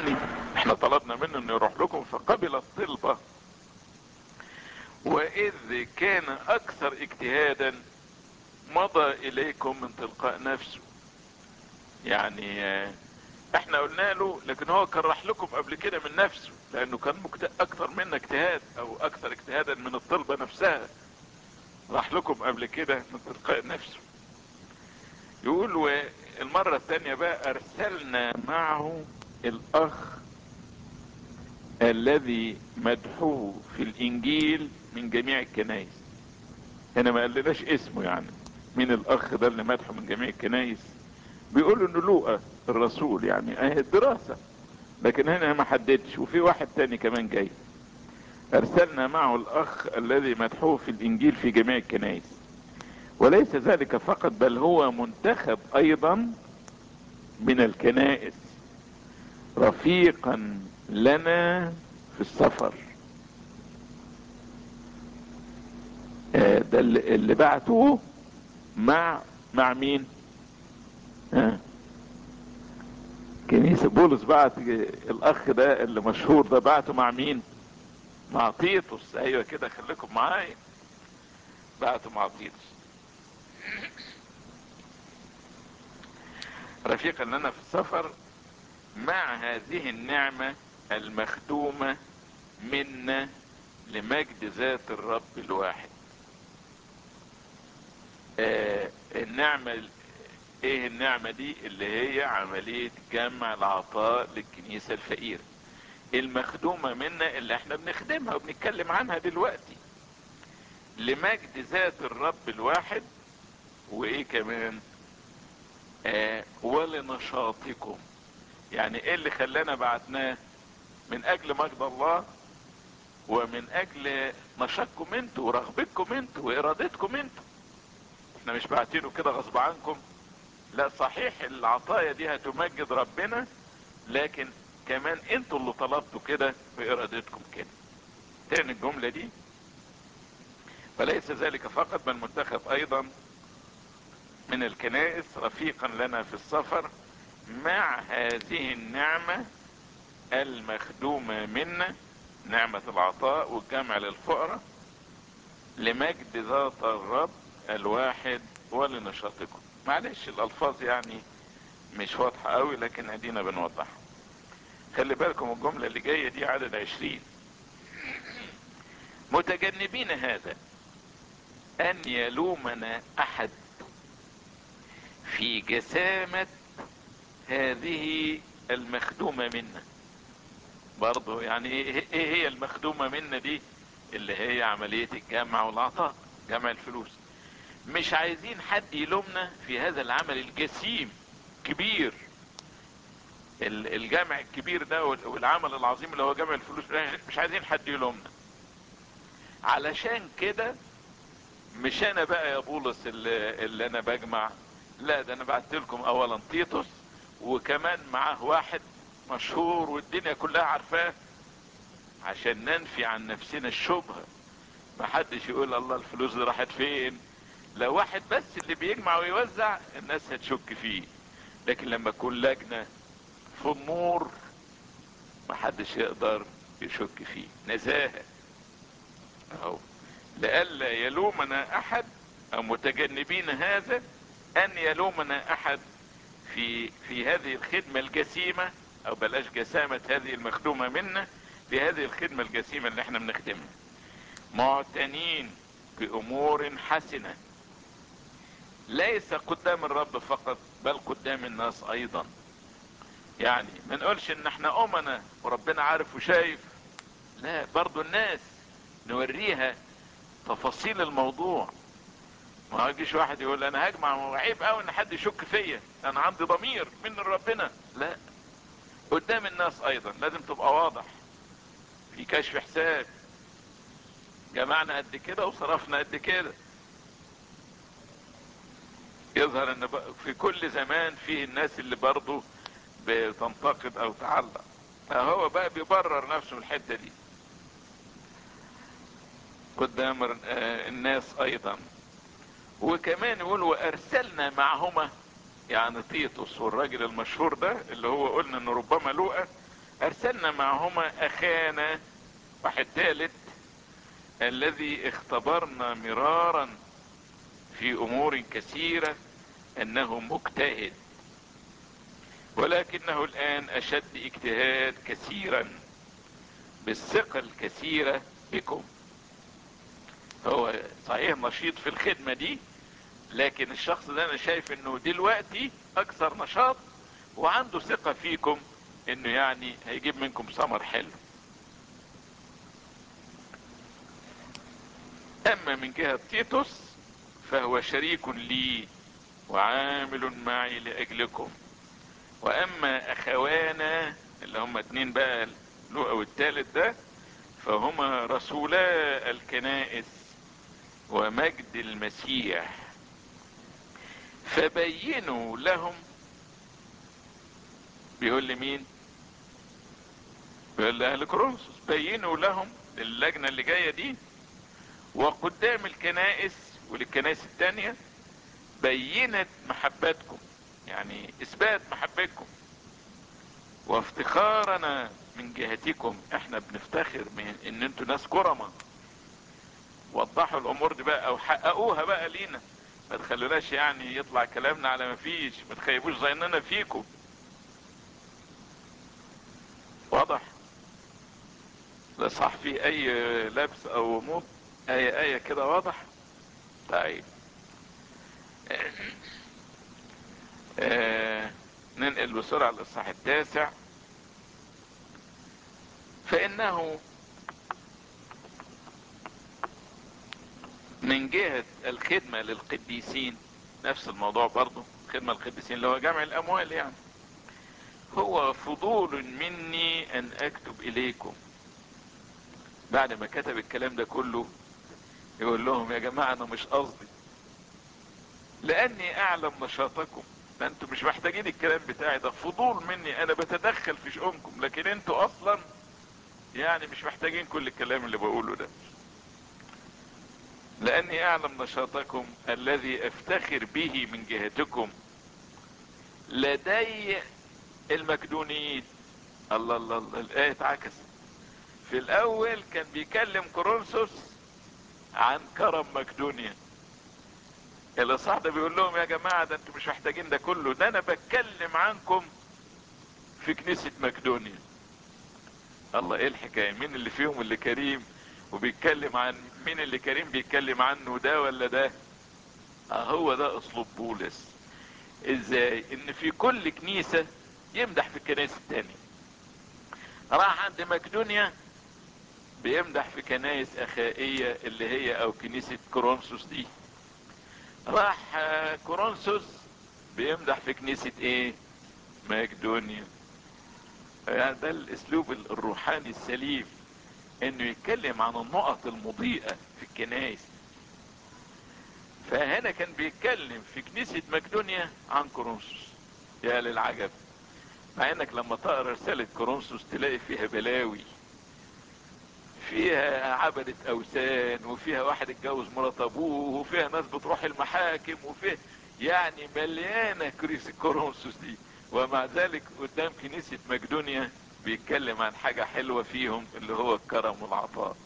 يعني احنا طلبنا منه انه يروح لكم فقبل الطلبة واذ كان اكثر اجتهادا مضى اليكم من تلقاء نفسه يعني احنا قلنا له لكن هو كان راح لكم قبل كده من نفسه لانه كان مكت... اكثر منا اجتهاد او اكثر اجتهادا من الطلبة نفسها راح لكم قبل كده من تلقاء نفسه يقول والمرة الثانية بقى ارسلنا معه الاخ الذي مدحوه في الانجيل من جميع الكنائس هنا ما قالناش اسمه يعني مين الاخ ده اللي مدحه من جميع الكنائس بيقولوا انه لوقا الرسول يعني اهي الدراسة لكن هنا ما حددش وفي واحد تاني كمان جاي ارسلنا معه الاخ الذي مدحوه في الانجيل في جميع الكنائس وليس ذلك فقط بل هو منتخب ايضا من الكنائس رفيقا لنا في السفر آه ده اللي بعتوه مع مع مين آه. كنيسة بولس بعت الاخ ده اللي مشهور ده بعته مع مين مع تيتوس ايوه كده خليكم معايا بعته مع تيتوس رفيقا لنا في السفر مع هذه النعمة المختومة منا لمجد ذات الرب الواحد آه النعمة ايه النعمة دي اللي هي عملية جمع العطاء للكنيسة الفقيرة المخدومة منا اللي احنا بنخدمها وبنتكلم عنها دلوقتي لمجد ذات الرب الواحد وايه كمان آه ولنشاطكم يعني ايه اللي خلانا بعتناه من اجل مجد الله ومن اجل نشاطكم انتوا ورغبتكم انتوا وارادتكم انتوا احنا مش بعتينه كده غصب عنكم لا صحيح العطايا دي هتمجد ربنا لكن كمان انتوا اللي طلبتوا كده بارادتكم كده تاني الجملة دي فليس ذلك فقط بل منتخب ايضا من الكنائس رفيقا لنا في السفر مع هذه النعمة المخدومة منا نعمة العطاء والجمع للفقراء لمجد ذات الرب الواحد ولنشاطكم معلش الالفاظ يعني مش واضحة قوي لكن ادينا بنوضحها خلي بالكم الجملة اللي جاية دي عدد عشرين متجنبين هذا ان يلومنا احد في جسامة هذه المخدومة منا برضو يعني ايه هي المخدومة منا دي اللي هي عملية الجمع والعطاء جمع الفلوس مش عايزين حد يلومنا في هذا العمل الجسيم كبير الجمع الكبير ده والعمل العظيم اللي هو جمع الفلوس مش عايزين حد يلومنا علشان كده مش انا بقى يا بولس اللي, اللي انا بجمع لا ده انا بعت لكم اولا تيتوس وكمان معاه واحد مشهور والدنيا كلها عارفاه عشان ننفي عن نفسنا الشبهة محدش يقول الله الفلوس دي راحت فين لو واحد بس اللي بيجمع ويوزع الناس هتشك فيه لكن لما تكون لجنة في النور محدش يقدر يشك فيه نزاهة اهو لئلا يلومنا احد او متجنبين هذا ان يلومنا احد في في هذه الخدمة الجسيمة او بلاش جسامة هذه المخدومة منا في هذه الخدمة الجسيمة اللي احنا بنخدمها معتنين بامور حسنة ليس قدام الرب فقط بل قدام الناس ايضا يعني ما نقولش ان احنا امنا وربنا عارف وشايف لا برضو الناس نوريها تفاصيل الموضوع ما يجيش واحد يقول انا هجمع وعيب قوي ان حد يشك فيا انا عندي ضمير من ربنا لا قدام الناس ايضا لازم تبقى واضح في كشف حساب جمعنا قد كده وصرفنا قد كده يظهر ان في كل زمان فيه الناس اللي برضه بتنتقد او تعلق هو بقى بيبرر نفسه الحتة دي قدام الناس ايضا وكمان يقول وارسلنا معهما يعني تيتوس والراجل المشهور ده اللي هو قلنا انه ربما لوقا ارسلنا معهما اخانا واحد ثالث الذي اختبرنا مرارا في امور كثيرة انه مجتهد ولكنه الان اشد اجتهاد كثيرا بالثقة الكثيرة بكم هو صحيح نشيط في الخدمة دي لكن الشخص ده انا شايف انه دلوقتي اكثر نشاط وعنده ثقة فيكم انه يعني هيجيب منكم ثمر حلو اما من جهة تيتوس فهو شريك لي وعامل معي لاجلكم واما اخوانا اللي هم اتنين بقى لوقا والتالت ده فهما رسولا الكنائس ومجد المسيح فبينوا لهم بيقول لي مين بيقول لأهل كورنثوس بينوا لهم اللجنة اللي جاية دي وقدام الكنائس وللكنائس التانية بينت محبتكم يعني اثبات محبتكم وافتخارنا من جهتكم احنا بنفتخر من ان انتوا ناس كرمة وضحوا الامور دي بقى او حققوها بقى لينا ما تخلوناش يعني يطلع كلامنا على ما فيش ما تخيبوش ظننا فيكم واضح لا صح في اي لبس او غموض اي ايه كده واضح طيب آه ننقل بسرعة للصح التاسع فانه من جهة الخدمة للقديسين نفس الموضوع برضو خدمة القديسين اللي هو جمع الاموال يعني هو فضول مني ان اكتب اليكم بعد ما كتب الكلام ده كله يقول لهم يا جماعة انا مش قصدي لاني اعلم نشاطكم ما انتوا مش محتاجين الكلام بتاعي ده فضول مني انا بتدخل في شؤونكم لكن انتوا اصلا يعني مش محتاجين كل الكلام اللي بقوله ده لاني اعلم نشاطكم الذي افتخر به من جهتكم لدي المكدونيين الله الله الله الايه اتعكست في الاول كان بيكلم كورنثوس عن كرم مقدونيا الاصحاح ده بيقول لهم يا جماعة ده انتوا مش محتاجين ده كله ده انا بتكلم عنكم في كنيسة مقدونيا الله ايه الحكاية مين اللي فيهم اللي كريم وبيتكلم عن مين اللي كريم بيتكلم عنه ده ولا ده اه هو ده اسلوب بولس ازاي ان في كل كنيسة يمدح في الكنائس التانية راح عند مقدونيا بيمدح في كنائس اخائية اللي هي او كنيسة كورنثوس دي راح كورنثوس بيمدح في كنيسة ايه مقدونيا يعني ده الاسلوب الروحاني السليم انه يتكلم عن النقط المضيئة في الكنائس فهنا كان بيتكلم في كنيسة مقدونيا عن كورنثوس يا للعجب مع انك لما تقرا رسالة كورنثوس تلاقي فيها بلاوي فيها عبدة اوثان وفيها واحد اتجوز مرات ابوه وفيها ناس بتروح المحاكم وفيها يعني مليانة كريس كورنثوس دي ومع ذلك قدام كنيسة مقدونيا بيتكلم عن حاجة حلوة فيهم اللي هو الكرم والعطاء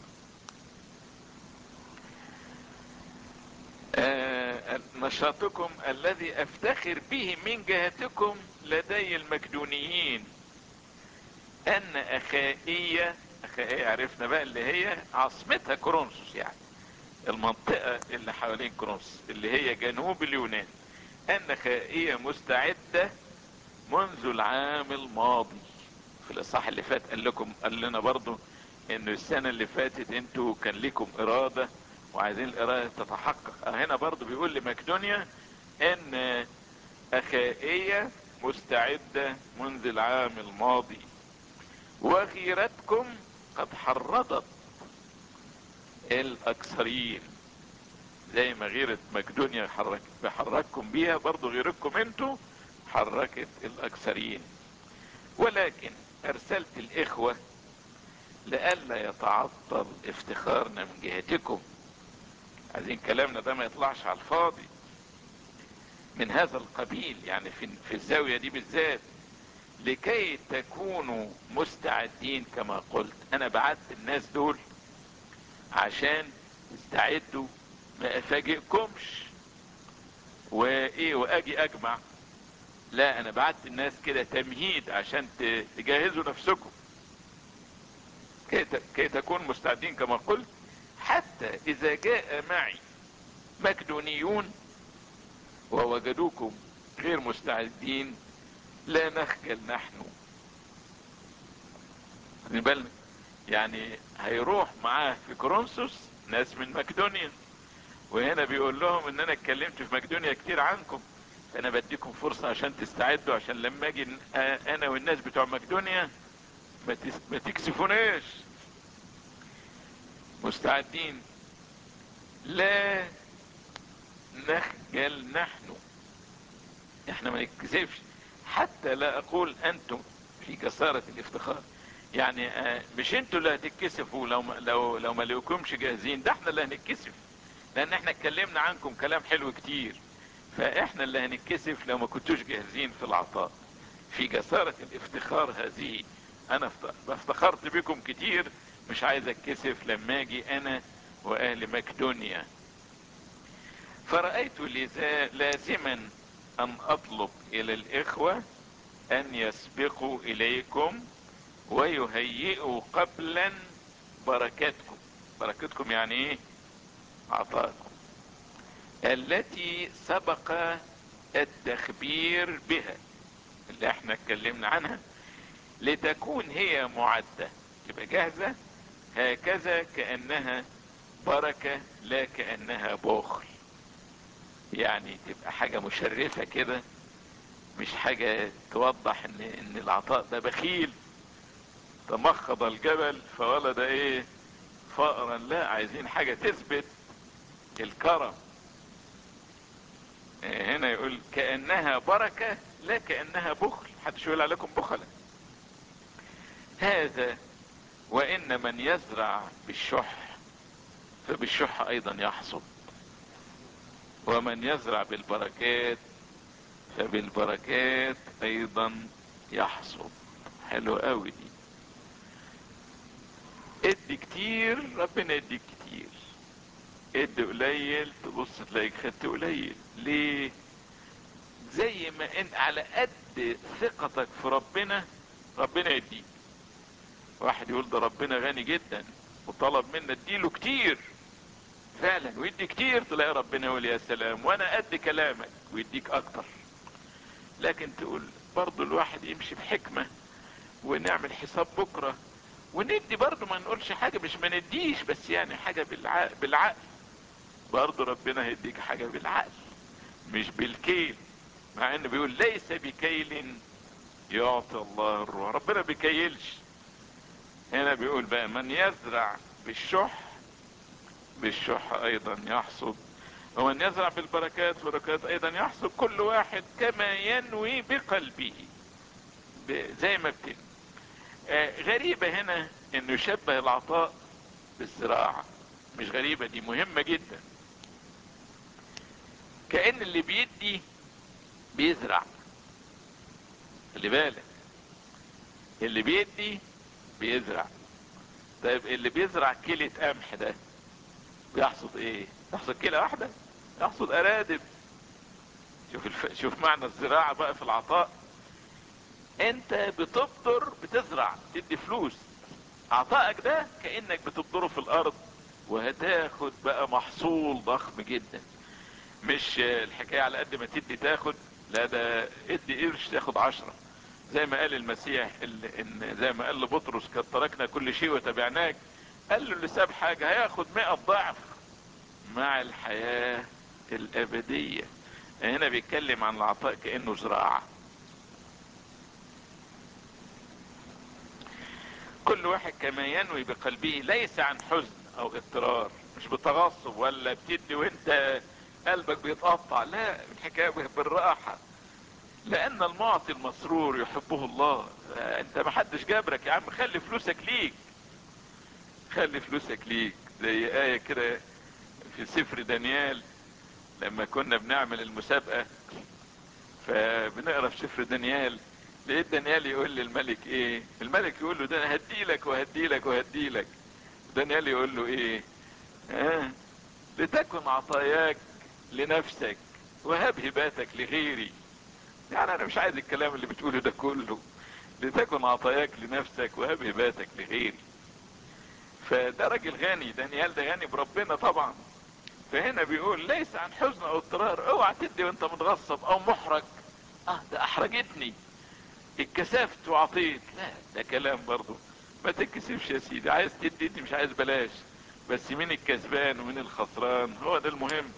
آه نشاطكم الذي افتخر به من جهتكم لدي المكدونيين ان اخائية اخائية عرفنا بقى اللي هي عاصمتها كورنثوس يعني المنطقة اللي حوالين كورنثوس اللي هي جنوب اليونان ان اخائية مستعدة منذ العام الماضي في الاصحاح اللي فات قال لكم قال لنا برضو انه السنة اللي فاتت انتوا كان لكم ارادة وعايزين الارادة تتحقق هنا برضو بيقول لمقدونيا ان اخائية مستعدة منذ العام الماضي وغيرتكم قد حرضت الاكثرين زي ما غيرة مقدونيا حرك بحرككم بيها برضو غيرتكم انتوا حركت الاكثرين ولكن ارسلت الاخوة لئلا يتعطل افتخارنا من جهتكم عايزين كلامنا ده ما يطلعش على الفاضي من هذا القبيل يعني في, في الزاوية دي بالذات لكي تكونوا مستعدين كما قلت انا بعت الناس دول عشان تستعدوا ما افاجئكمش وايه واجي اجمع لا انا بعت الناس كده تمهيد عشان تجهزوا نفسكم كي, كي تكون مستعدين كما قلت حتى اذا جاء معي مكدونيون ووجدوكم غير مستعدين لا نخجل نحن بالنا يعني هيروح معاه في كورنثوس ناس من مقدونيا وهنا بيقول لهم ان انا اتكلمت في مقدونيا كتير عنكم فانا بديكم فرصة عشان تستعدوا عشان لما اجي انا والناس بتوع مقدونيا ما تكسفوناش مستعدين لا نخجل نحن احنا ما نكسفش حتى لا اقول انتم في كسارة الافتخار يعني اه مش انتوا اللي هتتكسفوا لو ما لو لو ما لقوكمش جاهزين ده احنا اللي هنتكسف لان احنا اتكلمنا عنكم كلام حلو كتير فاحنا اللي هنتكسف لو ما كنتوش جاهزين في العطاء في جسارة الافتخار هذه انا افتخرت بكم كتير مش عايز اتكسف لما اجي انا واهل مكدونيا فرأيت لازما ان اطلب الى الاخوة ان يسبقوا اليكم ويهيئوا قبلا بركاتكم بركتكم يعني ايه عطاءكم التي سبق التخبير بها اللي احنا اتكلمنا عنها لتكون هي معدة تبقى جاهزة هكذا كأنها بركة لا كأنها بخل يعني تبقى حاجة مشرفة كده مش حاجة توضح ان, إن العطاء ده بخيل تمخض الجبل فولد ايه فأرا لا عايزين حاجة تثبت الكرم هنا يقول كأنها بركة لا كأنها بخل حدش يقول عليكم بخلا هذا وإن من يزرع بالشح فبالشح أيضا يحصد ومن يزرع بالبركات فبالبركات أيضا يحصد حلو قوي دي ادي كتير ربنا يديك كتير ادي قليل تبص تلاقيك خدت قليل ليه زي ما انت على قد ثقتك في ربنا ربنا يديك واحد يقول ده ربنا غني جدا وطلب منا اديله كتير فعلا ويدي كتير تلاقي ربنا يقول يا سلام وانا قد كلامك ويديك اكتر لكن تقول برضو الواحد يمشي بحكمة ونعمل حساب بكرة وندي برضو ما نقولش حاجة مش ما نديش بس يعني حاجة بالعقل, بالعقل برضو ربنا هيديك حاجة بالعقل مش بالكيل مع انه بيقول ليس بكيل يعطي الله الروح ربنا بيكيلش هنا بيقول بقى من يزرع بالشح بالشح ايضا يحصد ومن يزرع بالبركات بركات ايضا يحصد كل واحد كما ينوي بقلبه زي ما بتنوي آه غريبة هنا انه يشبه العطاء بالزراعة مش غريبة دي مهمة جدا كأن اللي بيدي بيزرع خلي بالك اللي بيدي بيزرع طيب اللي بيزرع كيلة قمح ده بيحصد ايه يحصد كيلة واحدة يحصد ارادب شوف الف... شوف معنى الزراعة بقى في العطاء انت بتبذر بتزرع تدي فلوس عطائك ده كأنك بتبذره في الارض وهتاخد بقى محصول ضخم جدا مش الحكاية على قد ما تدي تاخد لا ده ادي قرش تاخد عشرة زي ما قال المسيح ان زي ما قال لبطرس قد تركنا كل شيء وتبعناك قال له اللي ساب حاجة هياخد مئة ضعف مع الحياة الابدية هنا بيتكلم عن العطاء كأنه زراعة كل واحد كما ينوي بقلبه ليس عن حزن او اضطرار مش بتغصب ولا بتدي وانت قلبك بيتقطع لا الحكاية بالراحة لان المعطي المسرور يحبه الله انت ما حدش جابرك يا عم خلي فلوسك ليك خلي فلوسك ليك زي آية كده في سفر دانيال لما كنا بنعمل المسابقة فبنقرا في سفر دانيال لقيت دانيال يقول للملك ايه الملك يقول له ده انا هديلك وهديلك وهديلك دانيال يقول له ايه آه لتكن عطاياك لنفسك وهب هباتك لغيري يعني انا مش عايز الكلام اللي بتقوله ده كله لتكن عطاياك لنفسك وهب هباتك لغيري فده راجل غني دانيال ده غني بربنا طبعا فهنا بيقول ليس عن حزن او اضطرار اوعى تدي وانت متغصب او محرج اه ده احرجتني اتكسفت وعطيت لا ده كلام برضو ما تتكسفش يا سيدي عايز تدي دي مش عايز بلاش بس مين الكسبان ومين الخسران هو ده المهم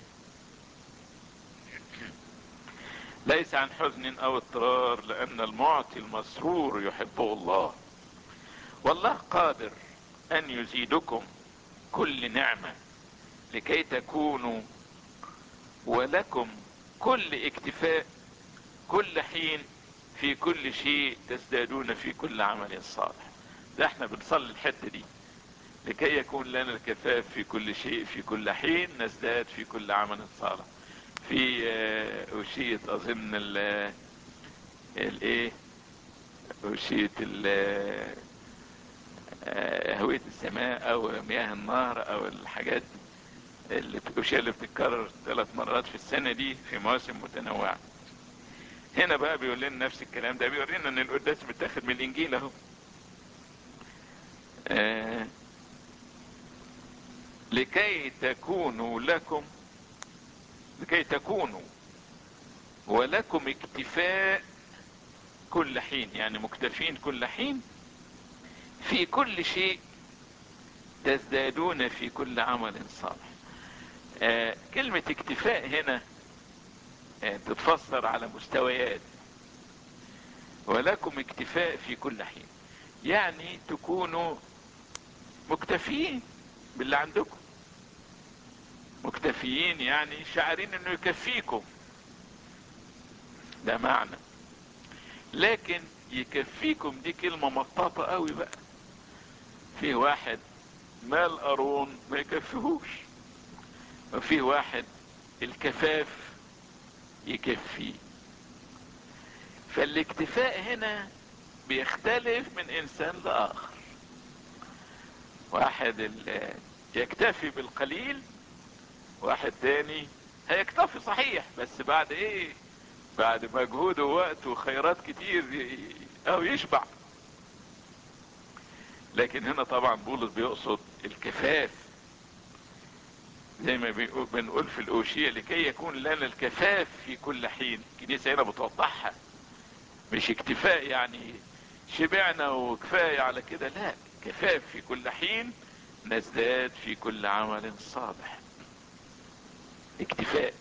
ليس عن حزن او اضطرار لان المعطي المسرور يحبه الله والله قادر ان يزيدكم كل نعمة لكي تكونوا ولكم كل اكتفاء كل حين في كل شيء تزدادون في كل عمل صالح ده احنا بنصلي الحتة دي لكي يكون لنا الكفاف في كل شيء في كل حين نزداد في كل عمل صالح في أوشية أظن ال الايه أوشية ال هوية السماء أو مياه النهر أو الحاجات اللي الأوشية اللي بتتكرر ثلاث مرات في السنة دي في مواسم متنوعة هنا بقى بيقول لنا نفس الكلام ده بيورينا ان القداس متاخد من الانجيل اهو آه لكي تكونوا لكم لكي تكونوا ولكم اكتفاء كل حين يعني مكتفين كل حين في كل شيء تزدادون في كل عمل صالح آه كلمة اكتفاء هنا آه تتفسر على مستويات ولكم اكتفاء في كل حين يعني تكونوا مكتفيين باللي عندكم مكتفيين يعني شاعرين انه يكفيكم ده معنى لكن يكفيكم دي كلمة مطاطة قوي بقى في واحد مال قارون ما يكفيهوش وفي واحد الكفاف يكفيه فالاكتفاء هنا بيختلف من انسان لاخر واحد يكتفي بالقليل واحد تاني هيكتفي صحيح بس بعد ايه بعد مجهود ووقت وخيرات كتير او يشبع لكن هنا طبعا بولس بيقصد الكفاف زي ما بنقول في الأوشية لكي يكون لنا الكفاف في كل حين الكنيسة هنا بتوضحها مش اكتفاء يعني شبعنا وكفاية على كده لا كفاف في كل حين نزداد في كل عمل صالح اكتفاء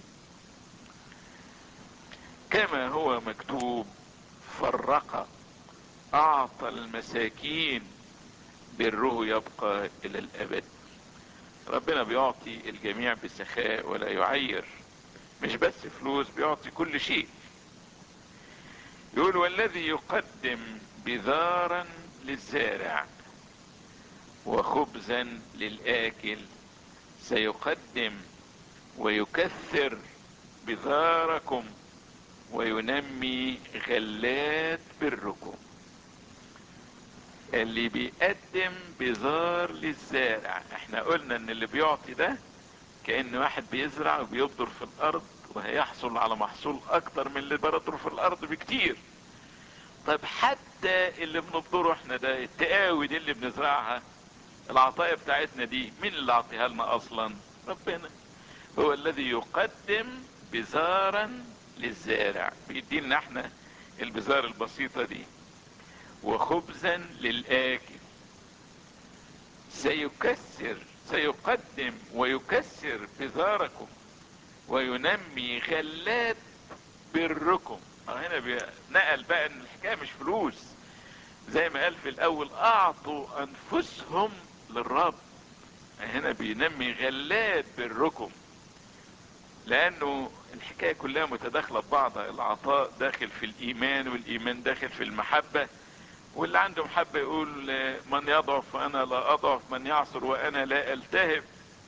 كما هو مكتوب فرق اعطى المساكين بره يبقى الى الابد ربنا بيعطي الجميع بسخاء ولا يعير مش بس فلوس بيعطي كل شيء يقول والذي يقدم بذارا للزارع وخبزا للآكل سيقدم ويكثر بذاركم وينمي غلات بركم اللي بيقدم بذار للزارع احنا قلنا ان اللي بيعطي ده كأن واحد بيزرع وبيبذر في الارض وهيحصل على محصول اكتر من اللي بردر في الارض بكتير طب حتى اللي بنبذره احنا ده التقاوي دي اللي بنزرعها العطايا بتاعتنا دي مين اللي عطيها لنا اصلا ربنا هو الذي يقدم بذارا للزارع بيدينا احنا البذار البسيطة دي وخبزا للآكل سيكسر سيقدم ويكسر بذاركم وينمي غلات بركم هنا نقل بقى ان الحكايه مش فلوس زي ما قال في الاول اعطوا انفسهم للرب هنا بينمي غلات بركم لانه الحكايه كلها متداخله ببعضها العطاء داخل في الايمان والايمان داخل في المحبه واللي عنده محبه يقول من يضعف وانا لا اضعف من يعصر وانا لا التهب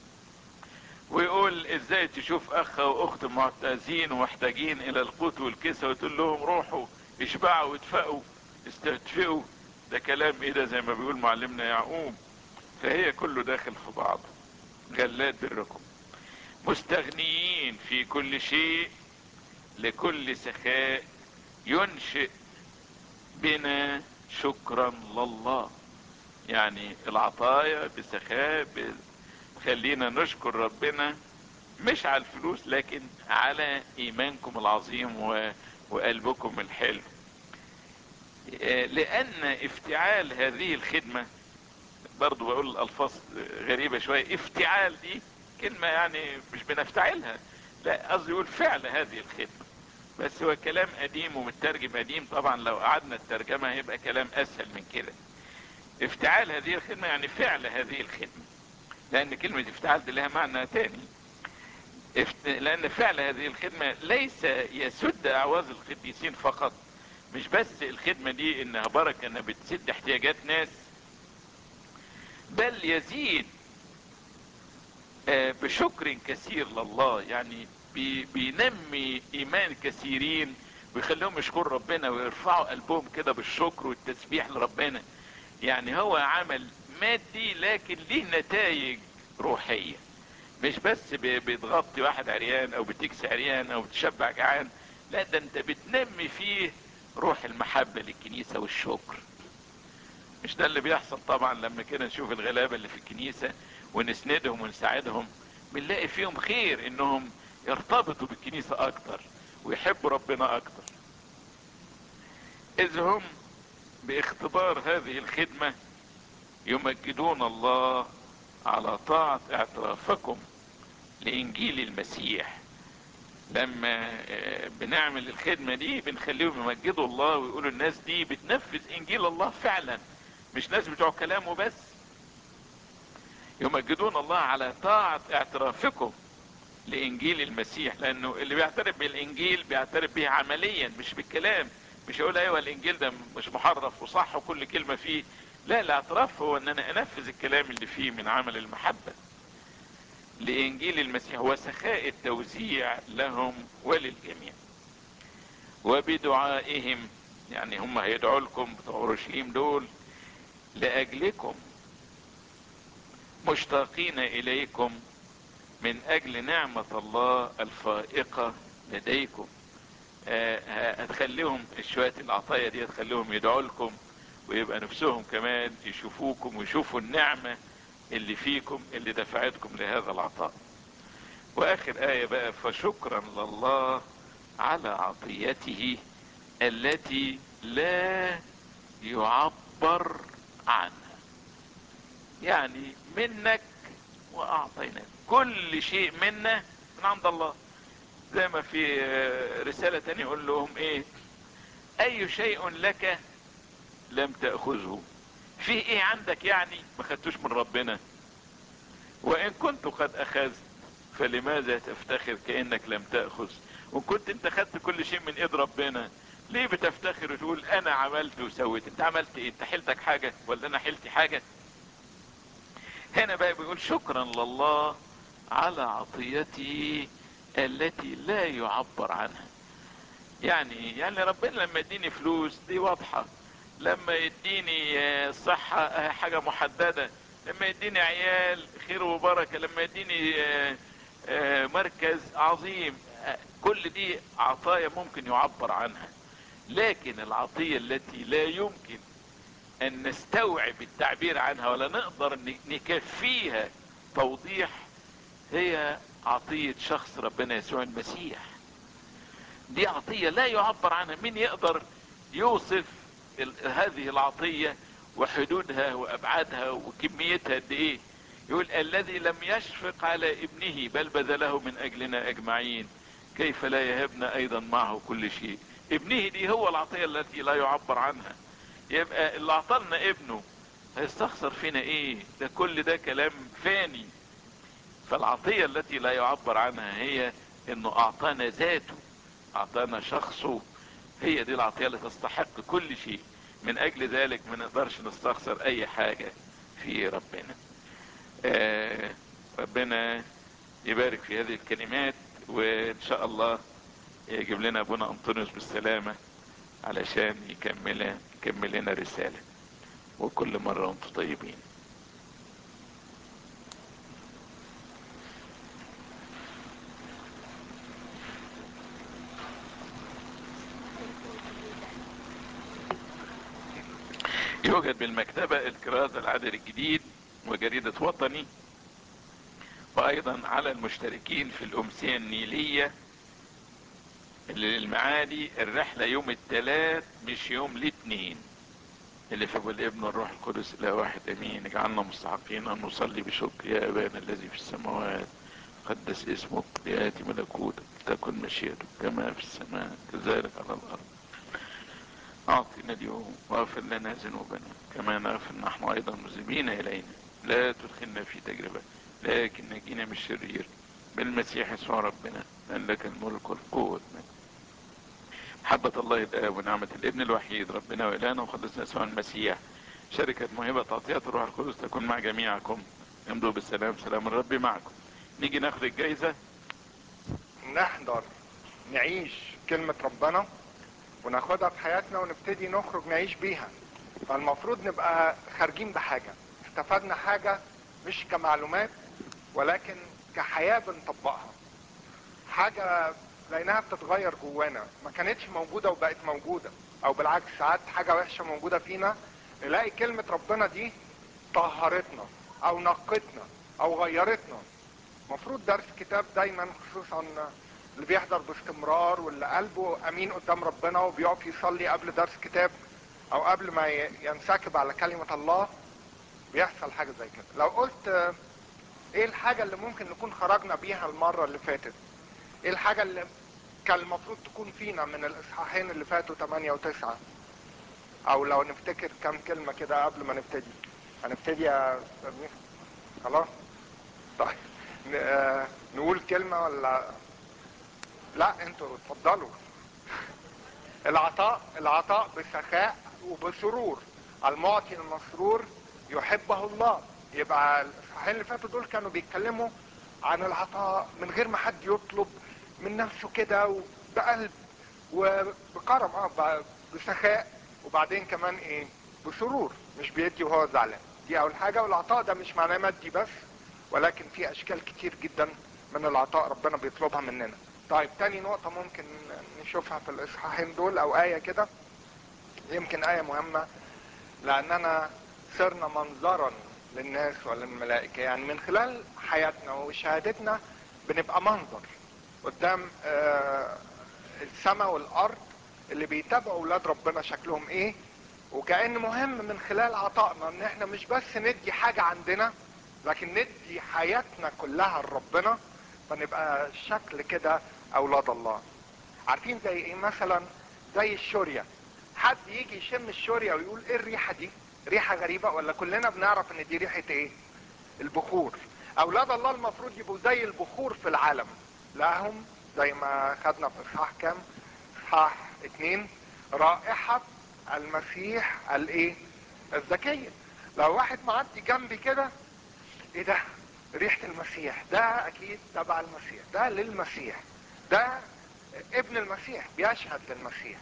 ويقول ازاي تشوف اخ واخت معتازين ومحتاجين الى القوت والكسى وتقول لهم روحوا اشبعوا وادفئوا استدفئوا ده كلام ايه ده زي ما بيقول معلمنا يعقوب فهي كله داخل في بعضه جلاد بركم مستغنيين في كل شيء لكل سخاء ينشئ بنا شكرا لله يعني العطايا بسخاء خلينا نشكر ربنا مش على الفلوس لكن على ايمانكم العظيم وقلبكم الحلو لان افتعال هذه الخدمة برضو بقول الالفاظ غريبة شوية افتعال دي كلمة يعني مش بنفتعلها لا قصدي يقول فعل هذه الخدمة بس هو كلام قديم ومترجم قديم طبعا لو قعدنا الترجمة هيبقى كلام اسهل من كده افتعال هذه الخدمة يعني فعل هذه الخدمة لان كلمة افتعال دي لها معنى تاني لان فعل هذه الخدمة ليس يسد اعواز القديسين فقط مش بس الخدمة دي انها بركة انها بتسد احتياجات ناس بل يزيد بشكر كثير لله يعني بينمي ايمان كثيرين ويخليهم يشكروا ربنا ويرفعوا قلبهم كده بالشكر والتسبيح لربنا يعني هو عمل مادي لكن ليه نتائج روحية مش بس بتغطي واحد عريان او بتكسي عريان او بتشبع جعان لا ده انت بتنمي فيه روح المحبة للكنيسة والشكر مش ده اللي بيحصل طبعا لما كده نشوف الغلابة اللي في الكنيسة ونسندهم ونساعدهم بنلاقي فيهم خير انهم يرتبطوا بالكنيسة اكتر ويحبوا ربنا اكتر اذ هم باختبار هذه الخدمة يمجدون الله على طاعة اعترافكم لانجيل المسيح لما بنعمل الخدمة دي بنخليهم يمجدوا الله ويقولوا الناس دي بتنفذ انجيل الله فعلا مش ناس بتوع كلامه بس يمجدون الله على طاعة اعترافكم لانجيل المسيح لانه اللي بيعترف بالانجيل بيعترف به عمليا مش بالكلام مش يقول ايوه الانجيل ده مش محرف وصح وكل كلمة فيه لا الاعتراف هو ان انا انفذ الكلام اللي فيه من عمل المحبة لانجيل المسيح وسخاء التوزيع لهم وللجميع وبدعائهم يعني هم هيدعوا لكم بتوع اورشليم دول لاجلكم مشتاقين اليكم من اجل نعمة الله الفائقة لديكم هتخليهم شوية العطايا دي هتخليهم يدعوا لكم ويبقى نفسهم كمان يشوفوكم ويشوفوا النعمة اللي فيكم اللي دفعتكم لهذا العطاء واخر آية بقى فشكرا لله على عطيته التي لا يعبر عنها يعني منك واعطيناك كل شيء منا من عند الله زي ما في رسالة تانية يقول لهم ايه اي شيء لك لم تأخذه في ايه عندك يعني ما خدتوش من ربنا وان كنت قد اخذت فلماذا تفتخر كأنك لم تأخذ وان كنت انت خدت كل شيء من ايد ربنا ليه بتفتخر وتقول انا عملت وسويت انت عملت ايه انت حلتك حاجة ولا انا حلتي حاجة هنا بقى بيقول شكرا لله على عطيته التي لا يعبر عنها يعني يعني ربنا لما يديني فلوس دي واضحة لما يديني صحة حاجة محددة لما يديني عيال خير وبركة لما يديني مركز عظيم كل دي عطايا ممكن يعبر عنها لكن العطية التي لا يمكن ان نستوعب التعبير عنها ولا نقدر نكفيها توضيح هي عطية شخص ربنا يسوع المسيح دي عطية لا يعبر عنها مين يقدر يوصف هذه العطية وحدودها وابعادها وكميتها قد ايه يقول الذي لم يشفق على ابنه بل بذله من اجلنا اجمعين كيف لا يهبنا ايضا معه كل شيء ابنه دي هو العطية التي لا يعبر عنها يبقى اللي اعطلنا ابنه هيستخسر فينا ايه ده كل ده كلام فاني فالعطية التي لا يعبر عنها هي انه اعطانا ذاته اعطانا شخصه هي دي العطية اللي تستحق كل شيء من اجل ذلك ما نقدرش نستخسر اي حاجة في ربنا آه ربنا يبارك في هذه الكلمات وان شاء الله يجيب لنا ابونا انطونيوس بالسلامة علشان يكمل يكمل لنا رسالة وكل مرة وانتم طيبين يوجد بالمكتبة الكرازة العدد الجديد وجريدة وطني وايضا على المشتركين في الامسية النيلية اللي للمعادي الرحلة يوم الثلاث مش يوم الاثنين اللي في ابو الابن والروح القدس الى واحد امين اجعلنا مستحقين ان نصلي بشكر يا ابانا الذي في السماوات قدس اسمك لياتي ملكوتك تكن مشيئتك كما في السماء كذلك على الارض اعطنا اليوم واغفر لنا ذنوبنا كما نغفر نحن ايضا مذنبين الينا لا تدخلنا في تجربه لكن نجينا من الشرير بالمسيح يسوع ربنا لان لك الملك والقوه محبة الله الآب ونعمة الابن الوحيد ربنا وإلهنا وخلصنا يسوع المسيح شركة موهبة تعطية الروح القدس تكون مع جميعكم امضوا بالسلام سلام الرب معكم نيجي ناخد الجايزة نحضر نعيش كلمة ربنا وناخدها في حياتنا ونبتدي نخرج نعيش بيها فالمفروض نبقى خارجين بحاجة استفدنا حاجة مش كمعلومات ولكن كحياة بنطبقها حاجة لقيناها بتتغير جوانا ما كانتش موجودة وبقت موجودة او بالعكس ساعات حاجة وحشة موجودة فينا نلاقي كلمة ربنا دي طهرتنا او نقتنا او غيرتنا المفروض درس كتاب دايما خصوصا اللي بيحضر باستمرار واللي قلبه امين قدام ربنا وبيقف يصلي قبل درس كتاب او قبل ما ينسكب على كلمة الله بيحصل حاجة زي كده لو قلت ايه الحاجة اللي ممكن نكون خرجنا بيها المرة اللي فاتت ايه الحاجة اللي كان المفروض تكون فينا من الاصحاحين اللي فاتوا 8 و9 او لو نفتكر كام كلمة كده قبل ما نبتدي هنبتدي يا أستاذ خلاص طيب نقول كلمة ولا لا انتوا اتفضلوا العطاء العطاء بسخاء وبسرور المعطي المسرور يحبه الله يبقى الاصحاحين اللي فاتوا دول كانوا بيتكلموا عن العطاء من غير ما حد يطلب من نفسه كده بقلب وبكرم اه بسخاء وبعدين كمان ايه بسرور مش بيدي وهو زعلان دي اول حاجه والعطاء ده مش معناه مادي بس ولكن في اشكال كتير جدا من العطاء ربنا بيطلبها مننا طيب تاني نقطه ممكن نشوفها في الاصحاحين دول او ايه كده يمكن ايه مهمه لاننا صرنا منظرا للناس وللملائكه يعني من خلال حياتنا وشهادتنا بنبقى منظر قدام آه السماء والارض اللي بيتابعوا اولاد ربنا شكلهم ايه وكأن مهم من خلال عطائنا ان احنا مش بس ندي حاجة عندنا لكن ندي حياتنا كلها لربنا فنبقى شكل كده اولاد الله عارفين زي ايه مثلا زي الشورية حد يجي يشم الشورية ويقول ايه الريحة دي ريحة غريبة ولا كلنا بنعرف ان دي ريحة ايه البخور اولاد الله المفروض يبقوا زي البخور في العالم لهم زي ما خدنا في اصحاح كام اصحاح اتنين رائحة المسيح الايه الذكية لو واحد معدي جنبي كده ايه ده ريحة المسيح ده اكيد تبع المسيح ده للمسيح ده ابن المسيح بيشهد للمسيح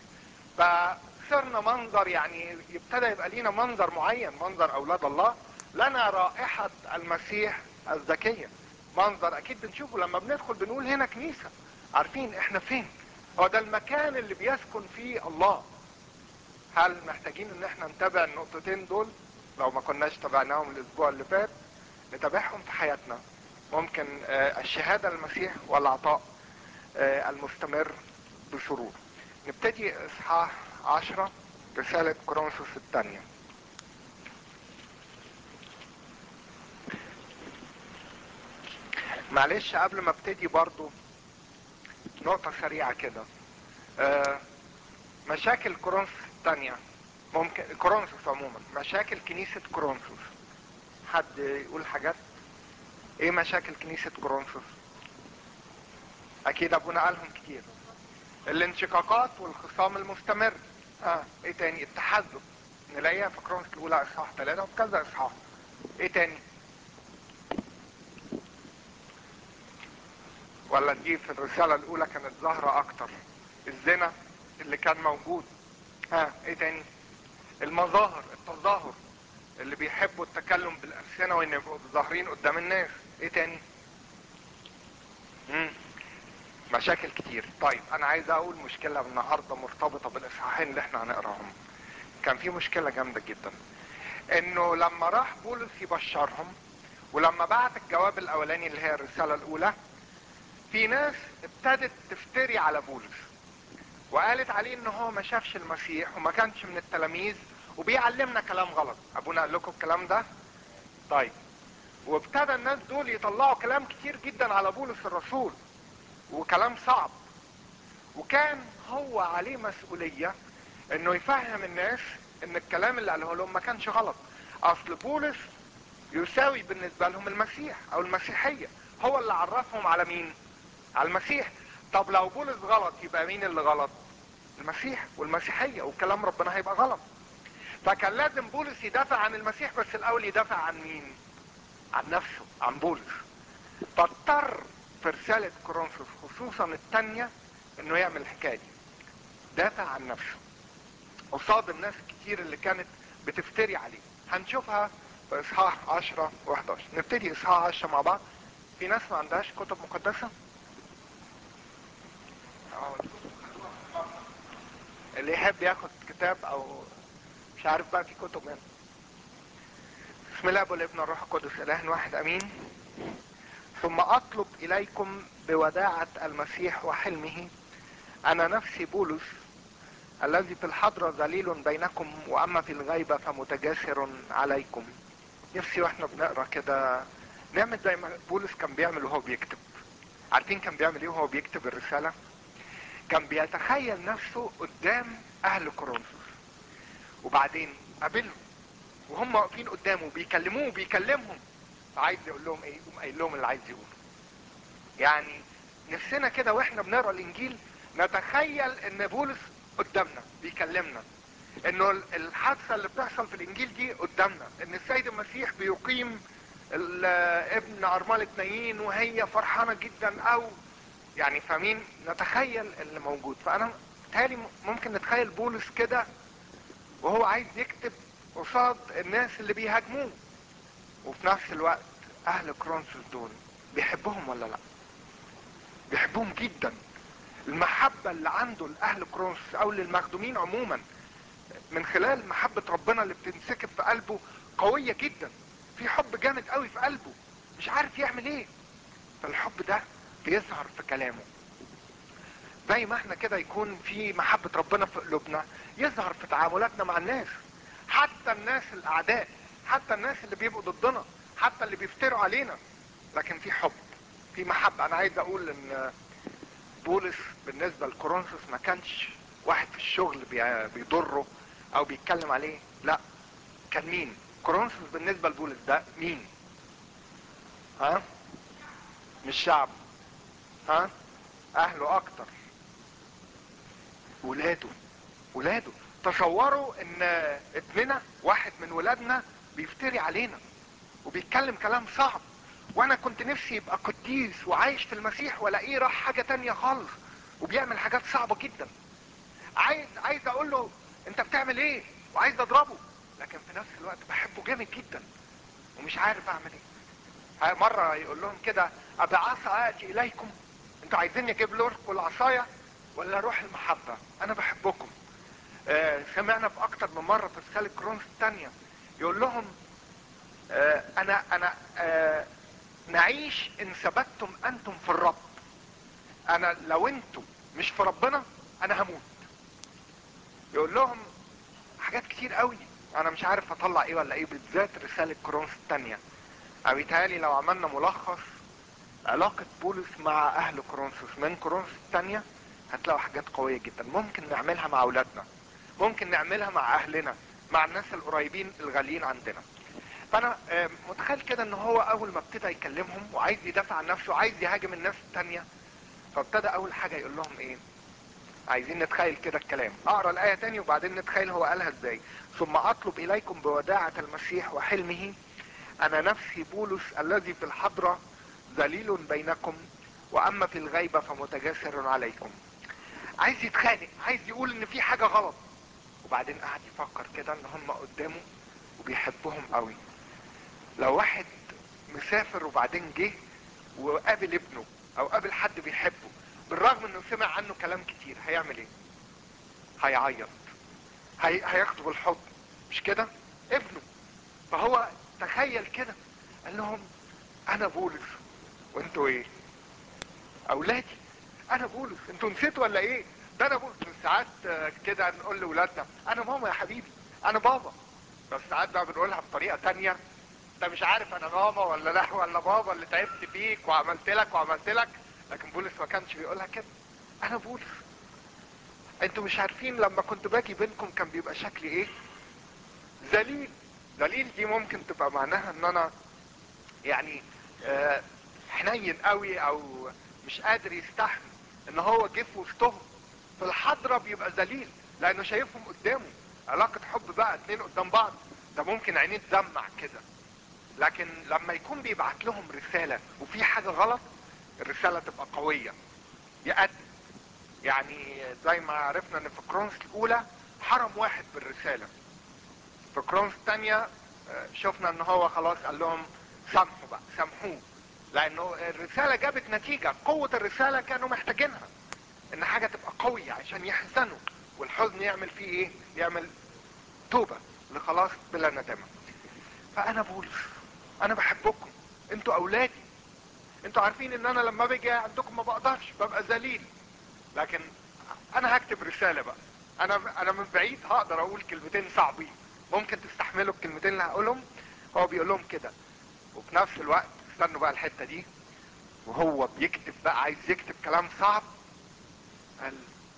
فصرنا منظر يعني يبتدى يبقى لينا منظر معين منظر اولاد الله لنا رائحة المسيح الذكية منظر اكيد بنشوفه لما بندخل بنقول هنا كنيسة عارفين احنا فين هو ده المكان اللي بيسكن فيه الله هل محتاجين ان احنا نتابع النقطتين دول لو ما كناش تابعناهم الاسبوع اللي فات نتابعهم في حياتنا ممكن الشهادة المسيح والعطاء المستمر بسرور نبتدي اصحاح عشرة رسالة كورنثوس الثانية معلش قبل ما ابتدي برضو نقطة سريعة كده آه مشاكل كورنثوس الثانية ممكن كورنثوس عموما مشاكل كنيسة كورنثوس حد يقول حاجات ايه مشاكل كنيسة كورنثوس اكيد ابونا قالهم كتير الانشقاقات والخصام المستمر اه ايه تاني التحزب نلاقيها في كورنثوس الاولى اصحاح ثلاثة وفي كذا اصحاح ايه تاني ولا دي في الرسالة الأولى كانت ظاهرة أكتر الزنا اللي كان موجود ها ايه تاني المظاهر التظاهر اللي بيحبوا التكلم بالألسنة وان يبقوا ظاهرين قدام الناس ايه تاني مم. مشاكل كتير طيب انا عايز اقول مشكلة النهاردة مرتبطة بالاصحاحين اللي احنا هنقراهم كان في مشكلة جامدة جدا انه لما راح بولس يبشرهم ولما بعت الجواب الاولاني اللي هي الرسالة الاولى في ناس ابتدت تفتري على بولس وقالت عليه ان هو ما شافش المسيح وما كانش من التلاميذ وبيعلمنا كلام غلط ابونا قال لكم الكلام ده طيب وابتدى الناس دول يطلعوا كلام كتير جدا على بولس الرسول وكلام صعب وكان هو عليه مسؤولية انه يفهم الناس ان الكلام اللي قاله لهم ما كانش غلط اصل بولس يساوي بالنسبة لهم المسيح او المسيحية هو اللي عرفهم على مين على المسيح طب لو بولس غلط يبقى مين اللي غلط المسيح والمسيحية وكلام ربنا هيبقى غلط فكان لازم بولس يدافع عن المسيح بس الاول يدافع عن مين عن نفسه عن بولس فاضطر في رسالة كورنثوس خصوصا التانية انه يعمل الحكاية دي دافع عن نفسه قصاد الناس كتير اللي كانت بتفتري عليه هنشوفها في اصحاح 10 و11 نبتدي اصحاح 10 مع بعض في ناس ما عندهاش كتب مقدسة اللي يحب ياخد كتاب او مش عارف بقى في كتب هنا بسم الله والابن الروح القدس اله واحد امين ثم اطلب اليكم بوداعة المسيح وحلمه انا نفسي بولس الذي في الحضرة ذليل بينكم واما في الغيبة فمتجاسر عليكم نفسي واحنا بنقرا كده نعمل زي ما بولس كان بيعمل وهو بيكتب عارفين كان بيعمل ايه وهو بيكتب الرسالة كان بيتخيل نفسه قدام اهل كورنثوس وبعدين قابلهم وهم واقفين قدامه بيكلموه بيكلمهم فعايز يقول لهم ايه يقوم قايل لهم اللي عايز يقوله يعني نفسنا كده واحنا بنقرا الانجيل نتخيل ان بولس قدامنا بيكلمنا انه الحادثة اللي بتحصل في الانجيل دي قدامنا ان السيد المسيح بيقيم ابن ارملة نايين وهي فرحانة جدا او يعني فاهمين نتخيل اللي موجود فانا تالي ممكن نتخيل بولس كده وهو عايز يكتب قصاد الناس اللي بيهاجموه وفي نفس الوقت اهل كرونسوس دول بيحبهم ولا لا بيحبهم جدا المحبة اللي عنده لأهل كرونسوس او للمخدومين عموما من خلال محبة ربنا اللي بتنسكب في قلبه قوية جدا في حب جامد قوي في قلبه مش عارف يعمل ايه فالحب ده بيظهر في كلامه زي ما احنا كده يكون في محبة ربنا في قلوبنا يظهر في تعاملاتنا مع الناس حتى الناس الاعداء حتى الناس اللي بيبقوا ضدنا حتى اللي بيفتروا علينا لكن في حب في محبة انا عايز اقول ان بولس بالنسبة لكورنثوس ما كانش واحد في الشغل بيضره او بيتكلم عليه لا كان مين كورنثوس بالنسبة لبولس ده مين ها مش شعب ها اهله اكتر ولاده ولاده تصوروا ان ابننا واحد من ولادنا بيفتري علينا وبيتكلم كلام صعب وانا كنت نفسي يبقى قديس وعايش في المسيح والاقيه راح حاجة تانية خالص وبيعمل حاجات صعبة جدا عايز عايز اقول له انت بتعمل ايه وعايز اضربه لكن في نفس الوقت بحبه جامد جدا ومش عارف اعمل ايه مرة يقول لهم كده ابعصا اتي اليكم انتوا عايزيني اجيب لكم العصاية ولا روح المحبة انا بحبكم آه سمعنا في اكتر من مرة في رسالة كرونس الثانية يقول لهم آه انا انا آه نعيش ان ثبتتم انتم في الرب انا لو انتم مش في ربنا انا هموت يقول لهم حاجات كتير قوي انا مش عارف اطلع ايه ولا ايه بالذات رسالة كرونس الثانية او يتهيألي لو عملنا ملخص علاقة بولس مع اهل كورنثوس من كورنثوس الثانية هتلاقوا حاجات قوية جدا ممكن نعملها مع اولادنا ممكن نعملها مع اهلنا مع الناس القريبين الغاليين عندنا فانا متخيل كده ان هو اول ما ابتدى يكلمهم وعايز يدافع عن نفسه وعايز يهاجم الناس التانية فابتدى اول حاجة يقول لهم ايه عايزين نتخيل كده الكلام اقرا الايه تاني وبعدين نتخيل هو قالها ازاي ثم اطلب اليكم بوداعة المسيح وحلمه انا نفسي بولس الذي في الحضرة ذليل بينكم واما في الغيبة فمتجاسر عليكم عايز يتخانق عايز يقول ان في حاجة غلط وبعدين قعد يفكر كده ان هم قدامه وبيحبهم قوي لو واحد مسافر وبعدين جه وقابل ابنه او قابل حد بيحبه بالرغم انه سمع عنه كلام كتير هيعمل ايه هيعيط هي... هياخده بالحضن مش كده ابنه فهو تخيل كده قال لهم انا بولس وانتوا ايه اولادي انا بولس انتوا نسيتوا ولا ايه ده انا بولس ساعات كده نقول لاولادنا انا ماما يا حبيبي انا بابا بس ساعات بقى بنقولها بطريقه تانية انت مش عارف انا ماما ولا لا ولا بابا اللي تعبت فيك وعملت لك وعملت لك لكن بولس ما كانش بيقولها كده انا بولس انتوا مش عارفين لما كنت باجي بينكم كان بيبقى شكلي ايه ذليل ذليل دي ممكن تبقى معناها ان انا يعني آه حنين قوي او مش قادر يستحمل ان هو جه في وسطهم في الحضره بيبقى ذليل لانه شايفهم قدامه علاقه حب بقى اتنين قدام بعض ده ممكن عينيه تدمع كده لكن لما يكون بيبعت لهم رساله وفي حاجه غلط الرساله تبقى قويه يقدم يعني زي ما عرفنا ان في كرونس الاولى حرم واحد بالرساله في كرونس الثانيه شفنا ان هو خلاص قال لهم سامحوا بقى سامحوه لانه الرساله جابت نتيجه قوه الرساله كانوا محتاجينها ان حاجه تبقى قويه عشان يحزنوا والحزن يعمل فيه ايه يعمل توبه لخلاص بلا ندامه فانا بولس انا بحبكم انتوا اولادي انتوا عارفين ان انا لما باجي عندكم ما بقدرش ببقى ذليل لكن انا هكتب رساله بقى انا انا من بعيد هقدر اقول كلمتين صعبين ممكن تستحملوا الكلمتين اللي هقولهم هو بيقول لهم كده وفي نفس الوقت استنوا بقى الحته دي وهو بيكتب بقى عايز يكتب كلام صعب قال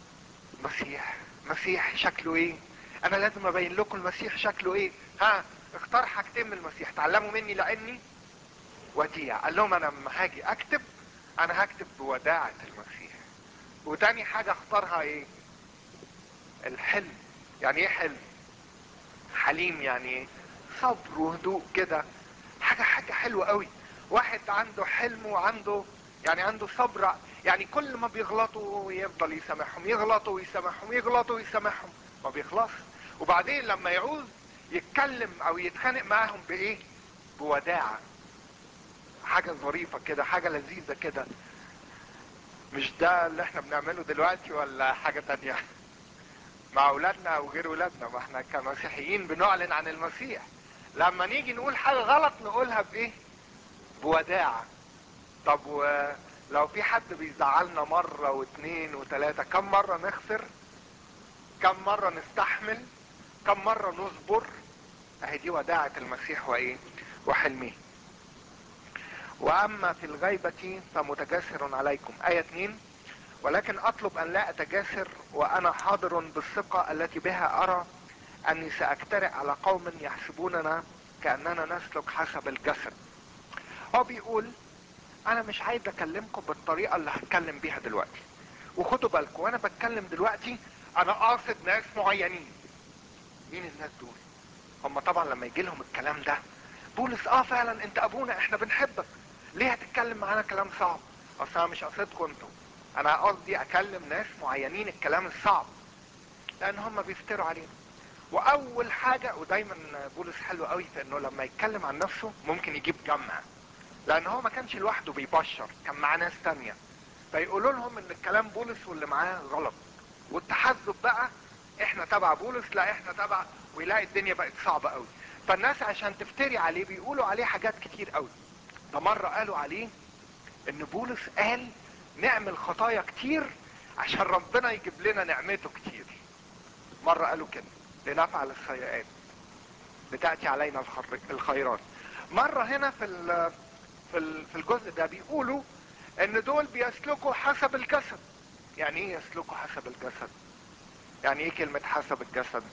مسيح مسيح شكله ايه انا لازم ابين لكم المسيح شكله ايه ها اختار حاجتين من المسيح تعلموا مني لاني وديع قال لهم انا لما هاجي اكتب انا هكتب بوداعة المسيح وتاني حاجة اختارها ايه الحلم يعني ايه حلم حليم يعني ايه صبر وهدوء كده حاجة حاجة حلوة قوي واحد عنده حلم وعنده يعني عنده صبر يعني كل ما بيغلطوا يفضل يسامحهم يغلطوا ويسامحهم يغلطوا ويسامحهم ما بيخلص وبعدين لما يعوز يتكلم او يتخانق معاهم بايه بوداعة حاجة ظريفة كده حاجة لذيذة كده مش ده اللي احنا بنعمله دلوقتي ولا حاجة تانية مع اولادنا او غير اولادنا ما احنا كمسيحيين بنعلن عن المسيح لما نيجي نقول حاجة غلط نقولها بايه بوداعة طب ولو في حد بيزعلنا مرة واثنين وثلاثة كم مرة نغفر كم مرة نستحمل كم مرة نصبر اهي دي وداعة المسيح وايه وحلمه واما في الغيبة فمتجاسر عليكم اية 2 ولكن اطلب ان لا اتجاسر وانا حاضر بالثقة التي بها ارى اني ساكترئ على قوم يحسبوننا كاننا نسلك حسب الجسد هو بيقول انا مش عايز اكلمكم بالطريقة اللي هتكلم بيها دلوقتي وخدوا بالكم وانا بتكلم دلوقتي انا قاصد ناس معينين مين الناس دول هم طبعا لما يجي لهم الكلام ده بولس اه فعلا انت ابونا احنا بنحبك ليه هتتكلم معانا كلام صعب اصل انا مش قصدكم انتوا انا قصدي اكلم ناس معينين الكلام الصعب لان هم بيفتروا علينا واول حاجة ودايما بولس حلو قوي في انه لما يتكلم عن نفسه ممكن يجيب جمع لان هو ما كانش لوحده بيبشر كان معاه ناس تانية فيقولوا لهم ان الكلام بولس واللي معاه غلط والتحزب بقى احنا تبع بولس لا احنا تبع ويلاقي الدنيا بقت صعبة قوي فالناس عشان تفتري عليه بيقولوا عليه حاجات كتير قوي ده مرة قالوا عليه ان بولس قال نعمل خطايا كتير عشان ربنا يجيب لنا نعمته كتير مرة قالوا كده لنفعل السيئات بتأتي علينا الخيرات مرة هنا في في في الجزء ده بيقولوا ان دول بيسلكوا حسب الجسد يعني ايه يسلكوا حسب الجسد يعني ايه كلمة حسب الجسد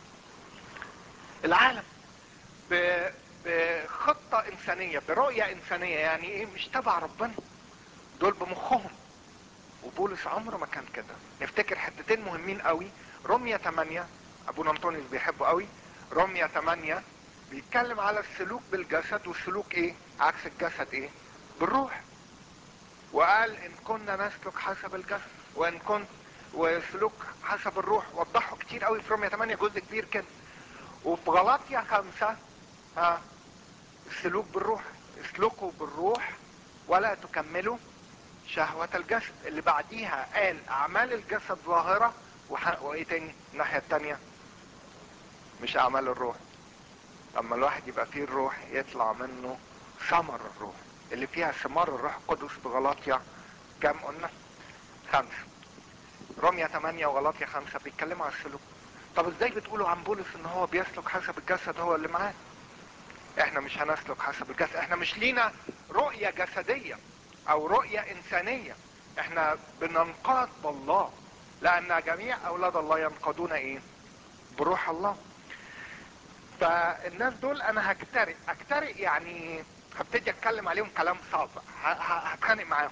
العالم ب... بخطة انسانية برؤية انسانية يعني ايه مش تبع ربنا دول بمخهم وبولس عمره ما كان كده نفتكر حتتين مهمين قوي رمية 8 ابونا انطونيوس بيحبه قوي رمية 8 بيتكلم على السلوك بالجسد والسلوك ايه عكس الجسد ايه بالروح وقال ان كنا نسلك حسب الجسد وان كنت وسلوك حسب الروح وضحوا كتير قوي في رومية 8 جزء كبير كده وفي غلاطيا خمسة ها السلوك بالروح اسلكوا بالروح ولا تكملوا شهوة الجسد اللي بعديها قال اعمال الجسد ظاهرة وح... وايه تاني الناحية التانية مش اعمال الروح لما الواحد يبقى فيه الروح يطلع منه ثمر الروح اللي فيها ثمار الروح القدس بغلاطيا كام قلنا خمسة روميا 8 وغلاطيا 5 بيتكلموا عن السلوك طب ازاي بتقولوا عن بولس ان هو بيسلك حسب الجسد هو اللي معاه احنا مش هنسلك حسب الجسد احنا مش لينا رؤية جسدية او رؤية انسانية احنا بننقاد بالله لان جميع اولاد الله ينقادون ايه بروح الله فالناس دول انا هكترئ اكترئ يعني هبتدي اتكلم عليهم كلام صعب ه- ه- هتخانق معاهم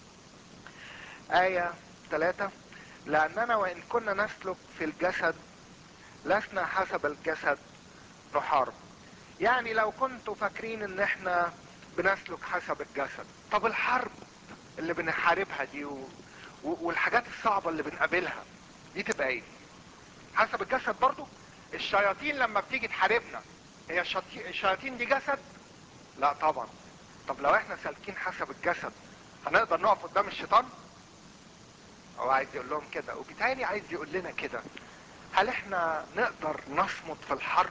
آية ثلاثة لأننا وإن كنا نسلك في الجسد لسنا حسب الجسد نحارب يعني لو كنتوا فاكرين ان احنا بنسلك حسب الجسد طب الحرب اللي بنحاربها دي و... و... والحاجات الصعبة اللي بنقابلها دي تبقى ايه حسب الجسد برضو الشياطين لما بتيجي تحاربنا هي الشياطين- الشياطين دي جسد لا طبعا طب لو احنا سالكين حسب الجسد هنقدر نقف قدام الشيطان هو عايز يقول لهم كده وبالتالي عايز يقول لنا كده هل احنا نقدر نصمد في الحرب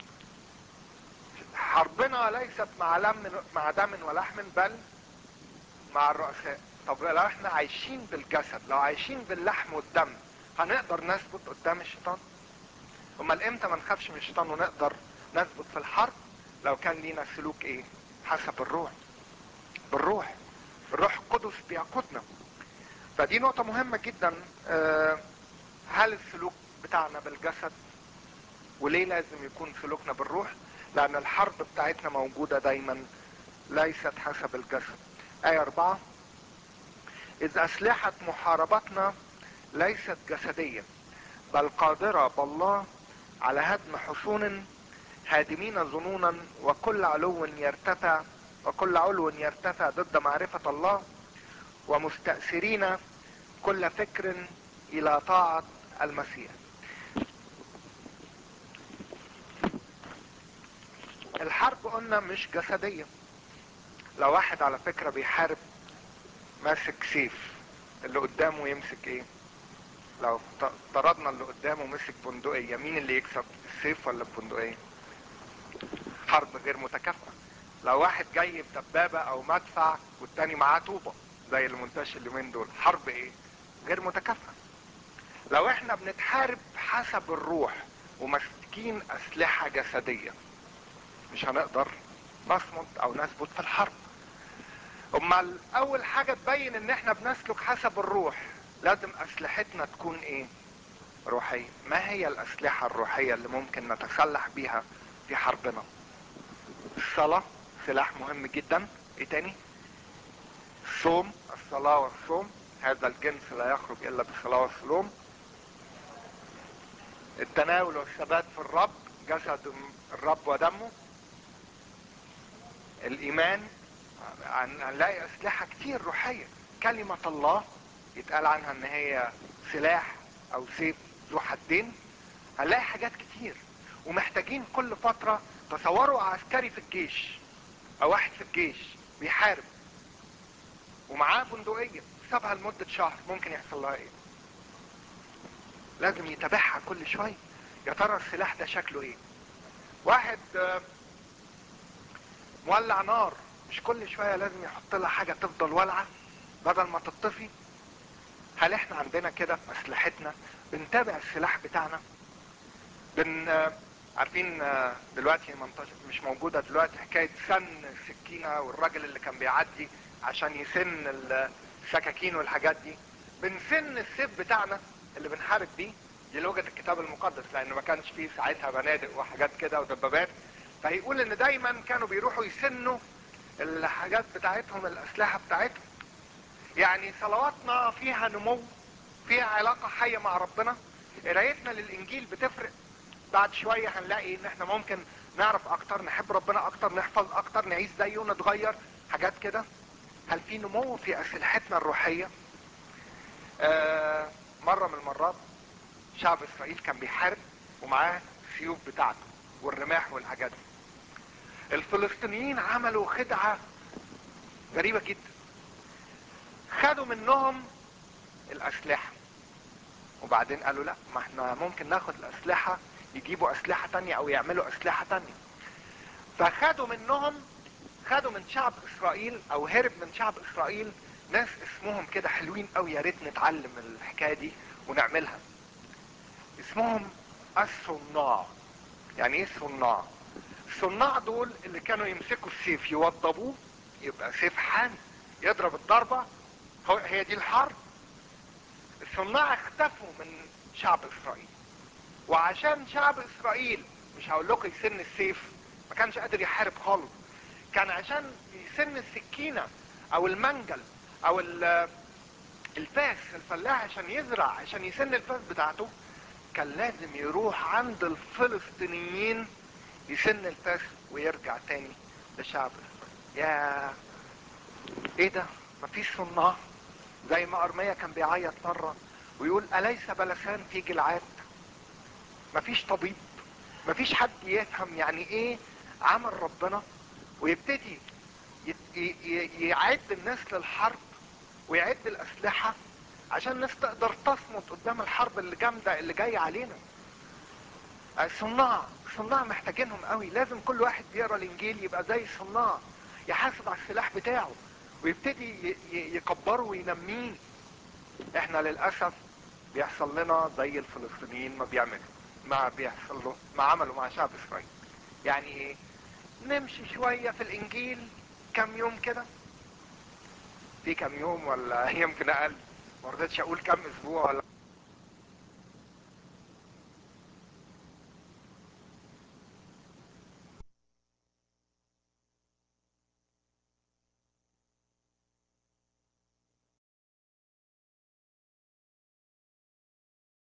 حربنا ليست مع لم مع دم ولحم بل مع الرؤساء طب لو احنا عايشين بالجسد لو عايشين باللحم والدم هنقدر نثبت قدام الشيطان امال امتى ما نخافش من الشيطان ونقدر نثبت في الحرب لو كان لينا سلوك ايه حسب الروح بالروح الروح القدس بيقودنا فدي نقطة مهمة جدا آه، هل السلوك بتاعنا بالجسد وليه لازم يكون سلوكنا بالروح لان الحرب بتاعتنا موجودة دايما ليست حسب الجسد آية أربعة إذ أسلحة محاربتنا ليست جسدية بل قادرة بالله على هدم حصون هادمين ظنونا وكل علو يرتفع وكل علو يرتفع ضد معرفة الله ومستأثرين كل فكر إلى طاعة المسيح الحرب قلنا مش جسدية لو واحد على فكرة بيحارب ماسك سيف اللي قدامه يمسك ايه لو افترضنا اللي قدامه مسك بندقية مين اللي يكسب السيف ولا البندقية حرب غير متكافئة لو واحد جاي بدبابة او مدفع والتاني معاه طوبة زي اللي منتشر اليومين دول حرب ايه غير متكافئة لو احنا بنتحارب حسب الروح وماسكين اسلحة جسدية مش هنقدر نصمد او نثبت في الحرب امال اول حاجة تبين ان احنا بنسلك حسب الروح لازم اسلحتنا تكون ايه روحية ما هي الاسلحة الروحية اللي ممكن نتسلح بيها في حربنا الصلاة سلاح مهم جدا ايه تاني الصوم الصلاة والصوم هذا الجنس لا يخرج الا بالصلاة والصوم التناول والثبات في الرب جسد الرب ودمه الايمان هن- هنلاقي اسلحة كتير روحية كلمة الله يتقال عنها ان هي سلاح او سيف ذو حدين هنلاقي حاجات كتير ومحتاجين كل فترة تصوروا عسكري في الجيش او واحد في الجيش بيحارب ومعاه بندقية سابها لمدة شهر ممكن يحصل لها ايه لازم يتابعها كل شوية يا ترى السلاح ده شكله ايه واحد آه، مولع نار مش كل شوية لازم يحط لها حاجة تفضل والعة بدل ما تطفي هل احنا عندنا كده في اسلحتنا بنتابع السلاح بتاعنا بن آه، عارفين آه، دلوقتي منتشر مش موجودة دلوقتي حكاية سن السكينة والراجل اللي كان بيعدي عشان يسن السكاكين والحاجات دي بنسن السيف بتاعنا اللي بنحارب بيه دي لغة الكتاب المقدس لان ما كانش فيه ساعتها بنادق وحاجات كده ودبابات فهيقول ان دايما كانوا بيروحوا يسنوا الحاجات بتاعتهم الاسلحة بتاعتهم يعني صلواتنا فيها نمو فيها علاقة حية مع ربنا قرايتنا للانجيل بتفرق بعد شوية هنلاقي ان احنا ممكن نعرف اكتر نحب ربنا اكتر نحفظ اكتر نعيش زيه نتغير حاجات كده هل في نمو في اسلحتنا الروحية آه مرة من المرات شعب اسرائيل كان بيحارب ومعاه السيوف بتاعته والرماح والحاجات دي الفلسطينيين عملوا خدعة غريبة جدا خدوا منهم الاسلحة وبعدين قالوا لا ما احنا ممكن ناخد الاسلحة يجيبوا اسلحة تانية او يعملوا اسلحة تانية فخدوا منهم خدوا من شعب اسرائيل او هرب من شعب اسرائيل ناس اسمهم كده حلوين قوي يا ريت نتعلم الحكايه دي ونعملها اسمهم الصناع يعني ايه الصناع الصناع دول اللي كانوا يمسكوا السيف يوضبوه يبقى سيف حامي يضرب الضربه هو هي دي الحرب الصناع اختفوا من شعب اسرائيل وعشان شعب اسرائيل مش هقول لكم يسن السيف ما كانش قادر يحارب خالص كان عشان يسن السكينة او المنجل او ال- الفاس الفلاح عشان يزرع عشان يسن الفاس بتاعته كان لازم يروح عند الفلسطينيين يسن الفاس ويرجع تاني لشعب اسرائيل يا ايه ده مفيش صناع زي ما ارميا كان بيعيط مرة ويقول اليس بلسان في جلعاد مفيش طبيب مفيش حد يفهم يعني ايه عمل ربنا ويبتدي يت- ي- ي- يعد الناس للحرب ويعد الاسلحة عشان الناس تقدر تصمد قدام الحرب اللي جامدة اللي جاية علينا الصناع الصناع محتاجينهم قوي لازم كل واحد بيقرا الانجيل يبقى زي الصناع يحاسب على السلاح بتاعه ويبتدي ي- ي- يكبره وينميه احنا للاسف بيحصل لنا زي الفلسطينيين ما بيعملوا ما بيحصل له ما عملوا مع شعب اسرائيل يعني ايه نمشي شوية في الانجيل كم يوم كده في كم يوم ولا يمكن اقل ما رضيتش اقول كم اسبوع ولا